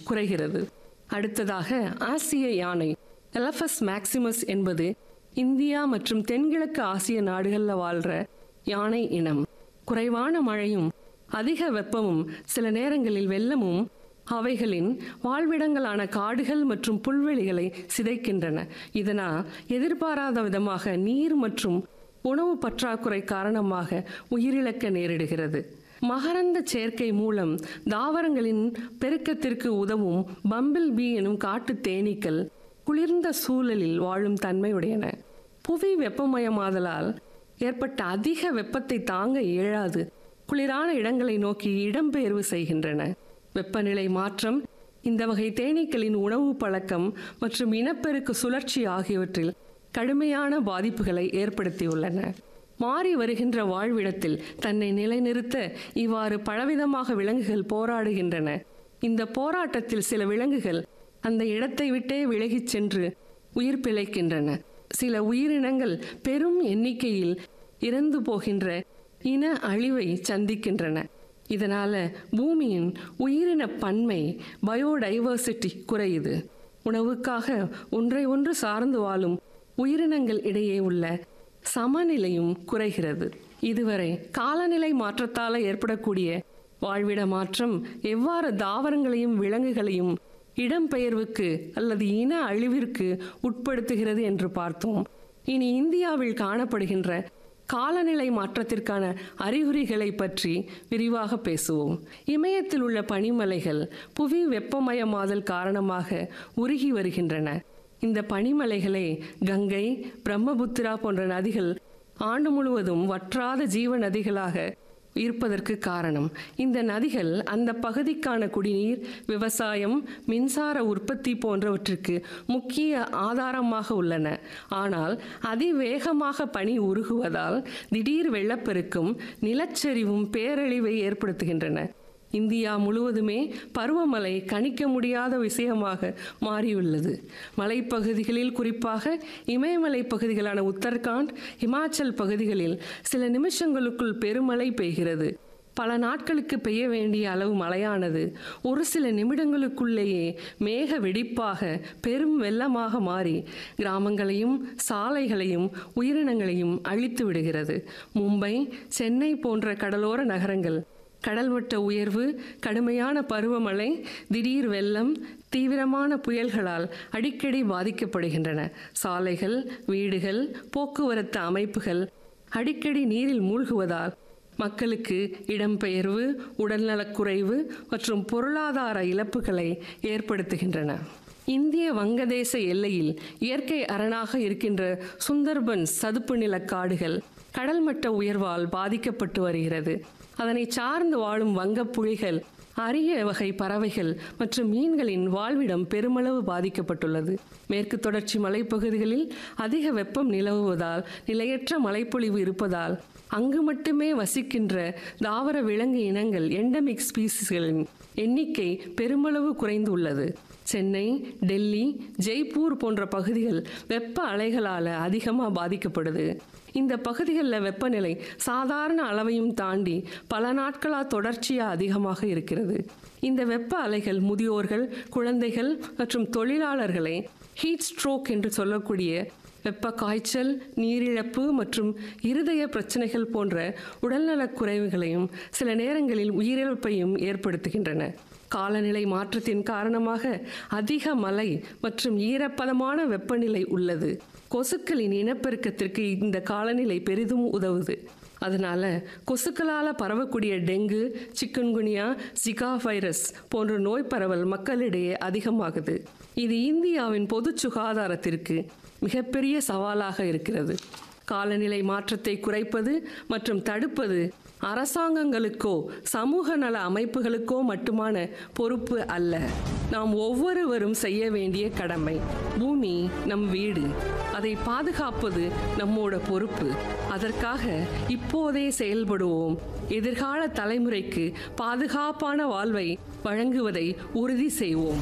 குறைகிறது அடுத்ததாக ஆசிய யானை எலஃபஸ் மேக்சிமஸ் என்பது இந்தியா மற்றும் தென்கிழக்கு ஆசிய நாடுகளில் வாழ்ற யானை இனம் குறைவான மழையும் அதிக வெப்பமும் சில நேரங்களில் வெள்ளமும் அவைகளின் வாழ்விடங்களான காடுகள் மற்றும் புல்வெளிகளை சிதைக்கின்றன இதனால் எதிர்பாராத விதமாக நீர் மற்றும் உணவு பற்றாக்குறை காரணமாக உயிரிழக்க நேரிடுகிறது மகரந்த சேர்க்கை மூலம் தாவரங்களின் பெருக்கத்திற்கு உதவும் பம்பிள் பீ எனும் காட்டு தேனீக்கள் குளிர்ந்த சூழலில் வாழும் தன்மையுடையன புவி வெப்பமயமாதலால் ஏற்பட்ட அதிக வெப்பத்தை தாங்க இயலாது குளிரான இடங்களை நோக்கி இடம்பெயர்வு செய்கின்றன வெப்பநிலை மாற்றம் இந்த வகை தேனீக்களின் உணவு பழக்கம் மற்றும் இனப்பெருக்க சுழற்சி ஆகியவற்றில் கடுமையான பாதிப்புகளை ஏற்படுத்தியுள்ளன மாறி வருகின்ற வாழ்விடத்தில் தன்னை நிலைநிறுத்த இவ்வாறு பலவிதமாக விலங்குகள் போராடுகின்றன இந்த போராட்டத்தில் சில விலங்குகள் அந்த இடத்தை விட்டே விலகிச் சென்று உயிர் பிழைக்கின்றன சில உயிரினங்கள் பெரும் எண்ணிக்கையில் இறந்து போகின்ற இன அழிவை சந்திக்கின்றன இதனால பூமியின் உயிரின பன்மை பயோடைவர்சிட்டி குறையுது உணவுக்காக ஒன்றை ஒன்று சார்ந்து வாழும் உயிரினங்கள் இடையே உள்ள சமநிலையும் குறைகிறது இதுவரை காலநிலை மாற்றத்தால் ஏற்படக்கூடிய வாழ்விட மாற்றம் எவ்வாறு தாவரங்களையும் விலங்குகளையும் இடம்பெயர்வுக்கு அல்லது இன அழிவிற்கு உட்படுத்துகிறது என்று பார்த்தோம் இனி இந்தியாவில் காணப்படுகின்ற காலநிலை மாற்றத்திற்கான அறிகுறிகளை பற்றி விரிவாக பேசுவோம் இமயத்தில் உள்ள பனிமலைகள் புவி வெப்பமயமாதல் காரணமாக உருகி வருகின்றன இந்த பனிமலைகளே கங்கை பிரம்மபுத்திரா போன்ற நதிகள் ஆண்டு முழுவதும் வற்றாத ஜீவ நதிகளாக இருப்பதற்கு காரணம் இந்த நதிகள் அந்த பகுதிக்கான குடிநீர் விவசாயம் மின்சார உற்பத்தி போன்றவற்றிற்கு முக்கிய ஆதாரமாக உள்ளன ஆனால் அதிவேகமாக பனி உருகுவதால் திடீர் வெள்ளப்பெருக்கும் நிலச்சரிவும் பேரழிவை ஏற்படுத்துகின்றன இந்தியா முழுவதுமே பருவமழை கணிக்க முடியாத விஷயமாக மாறியுள்ளது மலைப்பகுதிகளில் குறிப்பாக இமயமலை பகுதிகளான உத்தரகாண்ட் இமாச்சல் பகுதிகளில் சில நிமிஷங்களுக்குள் பெருமழை பெய்கிறது பல நாட்களுக்கு பெய்ய வேண்டிய அளவு மழையானது ஒரு சில நிமிடங்களுக்குள்ளேயே மேக வெடிப்பாக பெரும் வெள்ளமாக மாறி கிராமங்களையும் சாலைகளையும் உயிரினங்களையும் அழித்து விடுகிறது மும்பை சென்னை போன்ற கடலோர நகரங்கள் கடல் மட்ட உயர்வு கடுமையான பருவமழை திடீர் வெள்ளம் தீவிரமான புயல்களால் அடிக்கடி பாதிக்கப்படுகின்றன சாலைகள் வீடுகள் போக்குவரத்து அமைப்புகள் அடிக்கடி நீரில் மூழ்குவதால் மக்களுக்கு இடம்பெயர்வு உடல்நலக்குறைவு மற்றும் பொருளாதார இழப்புகளை ஏற்படுத்துகின்றன இந்திய வங்கதேச எல்லையில் இயற்கை அரணாக இருக்கின்ற சுந்தர்பன் சதுப்பு நில காடுகள் கடல் மட்ட உயர்வால் பாதிக்கப்பட்டு வருகிறது அதனை சார்ந்து வாழும் வங்கப்புலிகள் அரிய வகை பறவைகள் மற்றும் மீன்களின் வாழ்விடம் பெருமளவு பாதிக்கப்பட்டுள்ளது மேற்கு தொடர்ச்சி மலைப்பகுதிகளில் அதிக வெப்பம் நிலவுவதால் நிலையற்ற மழைப்பொழிவு இருப்பதால் அங்கு மட்டுமே வசிக்கின்ற தாவர விலங்கு இனங்கள் எண்டமிக் ஸ்பீசிஸ்களின் எண்ணிக்கை பெருமளவு குறைந்து உள்ளது சென்னை டெல்லி ஜெய்ப்பூர் போன்ற பகுதிகள் வெப்ப அலைகளால் அதிகமாக பாதிக்கப்படுது இந்த பகுதிகளில் வெப்பநிலை சாதாரண அளவையும் தாண்டி பல நாட்களாக தொடர்ச்சியாக அதிகமாக இருக்கிறது இந்த வெப்ப அலைகள் முதியோர்கள் குழந்தைகள் மற்றும் தொழிலாளர்களை ஹீட் ஸ்ட்ரோக் என்று சொல்லக்கூடிய வெப்ப காய்ச்சல் நீரிழப்பு மற்றும் இருதய பிரச்சனைகள் போன்ற உடல்நலக் குறைவுகளையும் சில நேரங்களில் உயிரிழப்பையும் ஏற்படுத்துகின்றன காலநிலை மாற்றத்தின் காரணமாக அதிக மழை மற்றும் ஈரப்பதமான வெப்பநிலை உள்ளது கொசுக்களின் இனப்பெருக்கத்திற்கு இந்த காலநிலை பெரிதும் உதவுது அதனால கொசுக்களால் பரவக்கூடிய டெங்கு சிக்கன்குனியா ஜிகா வைரஸ் போன்ற நோய் பரவல் மக்களிடையே அதிகமாகுது இது இந்தியாவின் பொது சுகாதாரத்திற்கு மிகப்பெரிய சவாலாக இருக்கிறது காலநிலை மாற்றத்தை குறைப்பது மற்றும் தடுப்பது அரசாங்கங்களுக்கோ சமூக நல அமைப்புகளுக்கோ மட்டுமான பொறுப்பு அல்ல நாம் ஒவ்வொருவரும் செய்ய வேண்டிய கடமை பூமி நம் வீடு அதை பாதுகாப்பது நம்மோட பொறுப்பு அதற்காக இப்போதே செயல்படுவோம் எதிர்கால தலைமுறைக்கு பாதுகாப்பான வாழ்வை வழங்குவதை உறுதி செய்வோம்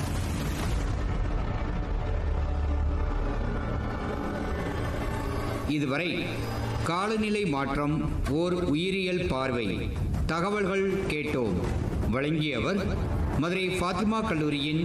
இதுவரை காலநிலை மாற்றம் ஓர் உயிரியல் பார்வை தகவல்கள் கேட்டோம் வழங்கியவர் மதுரை ஃபாத்திமா கல்லூரியின்